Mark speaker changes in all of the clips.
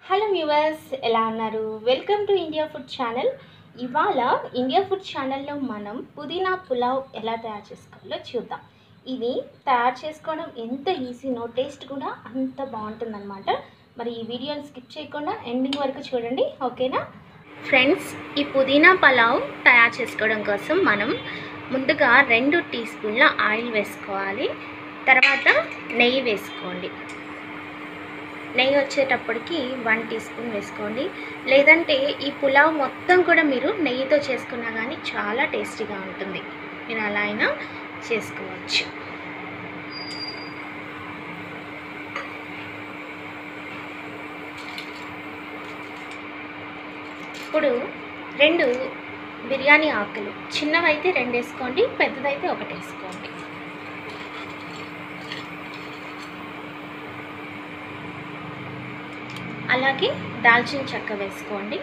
Speaker 1: hello viewers ఎలా ఉన్నారు welcome to India food channel ఇవాళ ఇండియా ఫుడ్ ఛానల్లో మనం పుదీనా పులావ్ ఎలా తయారు చేసుకోవాలో చూద్దాం ఇది తయారు చేసుకోవడం ఎంత ఈజీనో టేస్ట్ కూడా అంత బాగుంటుందన్నమాట మరి ఈ వీడియోని స్కిప్ చేయకుండా ఎండింగ్ వరకు చూడండి ఓకేనా ఫ్రెండ్స్ ఈ పుదీనా పలావ్ తయారు చేసుకోవడం కోసం మనం ముందుగా రెండు టీ స్పూన్ల ఆయిల్ వేసుకోవాలి తర్వాత నెయ్యి వేసుకోండి నెయ్యి వచ్చేటప్పటికి వన్ టీ స్పూన్ వేసుకోండి లేదంటే ఈ పులావ్ మొత్తం కూడా మీరు నెయ్యితో చేసుకున్నా కానీ చాలా టేస్టీగా ఉంటుంది మీరు అలా అయినా చేసుకోవచ్చు ఇప్పుడు రెండు బిర్యానీ ఆకులు చిన్నవైతే రెండు వేసుకోండి పెద్దదైతే ఒకటి వేసుకోండి అలాగే దాల్చిన చెక్క వేసుకోండి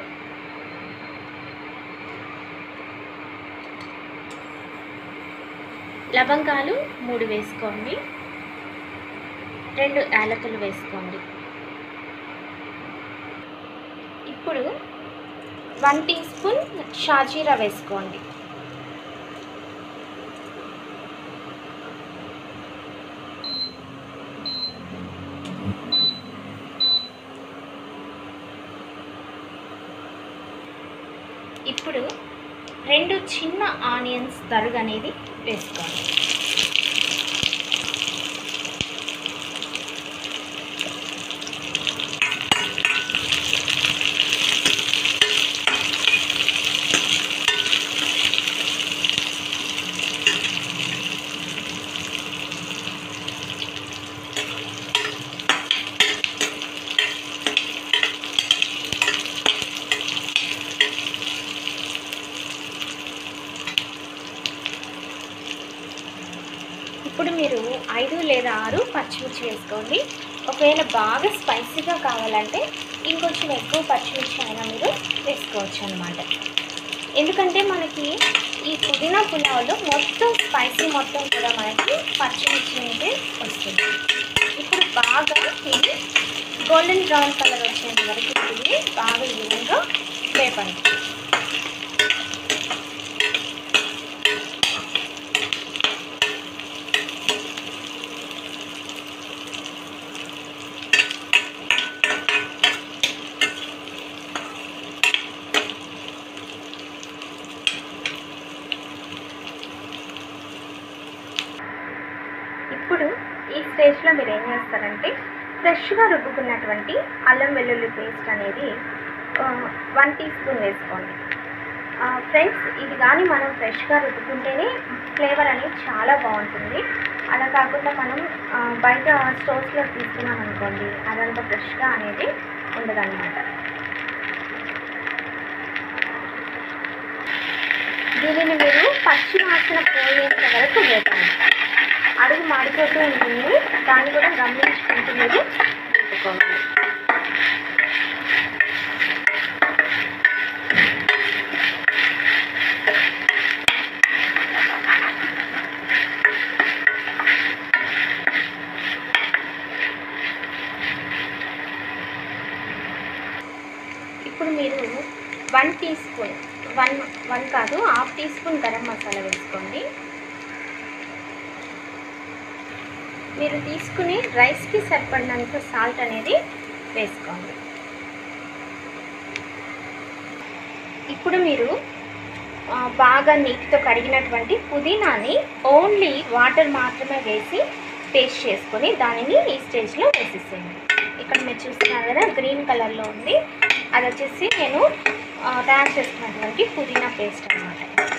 Speaker 1: లవంగాలు మూడు వేసుకోండి రెండు యాలకులు వేసుకోండి ఇప్పుడు వన్ టీ స్పూన్ షాజీరా వేసుకోండి ఇప్పుడు రెండు చిన్న ఆనియన్స్ తరుగు అనేది వేసుకోండి ఇప్పుడు మీరు ఐదు లేదా ఆరు పచ్చిమిర్చి వేసుకోండి ఒకవేళ బాగా స్పైసీగా కావాలంటే ఇంకొంచెం ఎక్కువ పచ్చిమిర్చి అయినా మీరు వేసుకోవచ్చు అనమాట ఎందుకంటే మనకి ఈ పుదీనా పులావ్లో మొత్తం స్పైసీ మొత్తం కూడా మనకి పచ్చిమిర్చి నుండి వస్తుంది ఇప్పుడు బాగా ఇది గోల్డెన్ బ్రౌన్ కలర్ వచ్చేంత వరకు ఇది బాగా ఈవెన్గా వేపండి ఇప్పుడు ఈ స్టేజ్లో మీరు ఏం చేస్తారంటే ఫ్రెష్గా రుబ్బుకున్నటువంటి అల్లం వెల్లుల్లి పేస్ట్ అనేది వన్ టీ స్పూన్ వేసుకోండి ఫ్రెండ్స్ ఇది కానీ మనం ఫ్రెష్గా రుబ్బుకుంటేనే ఫ్లేవర్ అనేది చాలా బాగుంటుంది అలా కాకుండా మనం ఆ, బయట స్టోర్స్లో తీసుకున్నాం అనుకోండి అదంతా ఫ్రెష్గా అనేది ఉండదన్నమాట దీనిని మీరు పచ్చి వాసన పోయేంత వరకు వేపండి అడుగు మాడిపోతూ ఉంటుంది దాన్ని కూడా గమనించుకుంటూ మీరు వేసుకోవాలి ఇప్పుడు మీరు one teaspoon one one కాదు half teaspoon garam masala వేసుకోండి మీరు తీసుకునే రైస్కి సరిపడినంత సాల్ట్ అనేది వేసుకోండి ఇప్పుడు మీరు ఆ, బాగా నీటితో కడిగినటువంటి పుదీనాని ఓన్లీ వాటర్ మాత్రమే వేసి పేస్ట్ చేసుకొని దానిని ఈ స్టేజ్లో వేసేసేయండి ఇక్కడ మీరు చూస్తున్నారు కదా గ్రీన్ కలర్లో ఉంది అది వచ్చేసి నేను ఆ, తయారు చేసుకున్నటువంటి పుదీనా పేస్ట్ అన్నమాట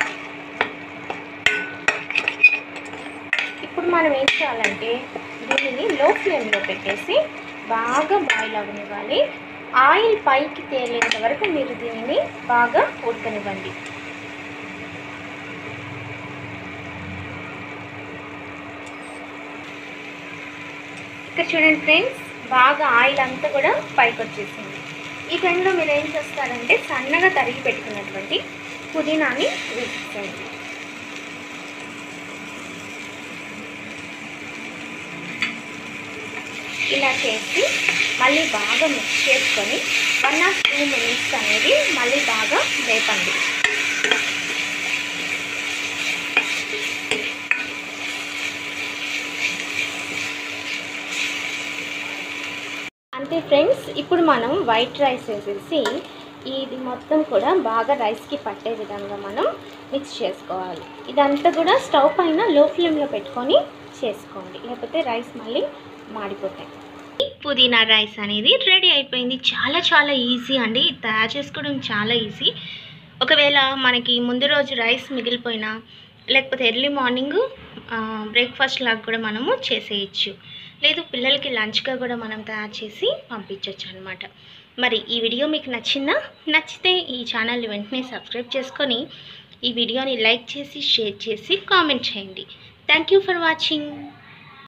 Speaker 1: ఇప్పుడు మనం ఏం చేయాలంటే దీనిని లో ఫ్లేమ్లో పెట్టేసి బాగా బాయిల్ అవ్వనివ్వాలి ఆయిల్ పైకి తేలేంత వరకు మీరు దీనిని బాగా ఉడకనివ్వండి ఇక్కడ చూడండి ఫ్రెండ్స్ బాగా ఆయిల్ అంతా కూడా పైకి వచ్చేసింది ఈ టైంలో మీరు ఏం చేస్తారంటే సన్నగా తరిగి పెట్టుకున్నటువంటి పుదీనాని వేసేయండి ఇలా చేసి మళ్ళీ బాగా మిక్స్ చేసుకొని వన్ ఆర్ టూ మినిట్స్ అనేది మళ్ళీ బాగా వేపండి అంతే ఫ్రెండ్స్ ఇప్పుడు మనం వైట్ రైస్ వేసేసి ఇది మొత్తం కూడా బాగా రైస్కి పట్టే విధంగా మనం మిక్స్ చేసుకోవాలి ఇదంతా కూడా స్టవ్ పైన లో ఫ్లేమ్లో పెట్టుకొని చేసుకోండి లేకపోతే రైస్ మళ్ళీ మాడిపోతాయి పుదీనా రైస్ అనేది రెడీ అయిపోయింది చాలా చాలా ఈజీ అండి ఇది తయారు చేసుకోవడం చాలా ఈజీ ఒకవేళ మనకి ముందు రోజు రైస్ మిగిలిపోయినా లేకపోతే ఎర్లీ మార్నింగ్ బ్రేక్ఫాస్ట్ లాగా కూడా మనము చేసేయచ్చు లేదు పిల్లలకి లంచ్గా కూడా మనం తయారు చేసి పంపించవచ్చు అనమాట మరి ఈ వీడియో మీకు నచ్చిందా నచ్చితే ఈ ఛానల్ని వెంటనే సబ్స్క్రైబ్ చేసుకొని ఈ వీడియోని లైక్ చేసి షేర్ చేసి కామెంట్ చేయండి థ్యాంక్ యూ ఫర్ వాచింగ్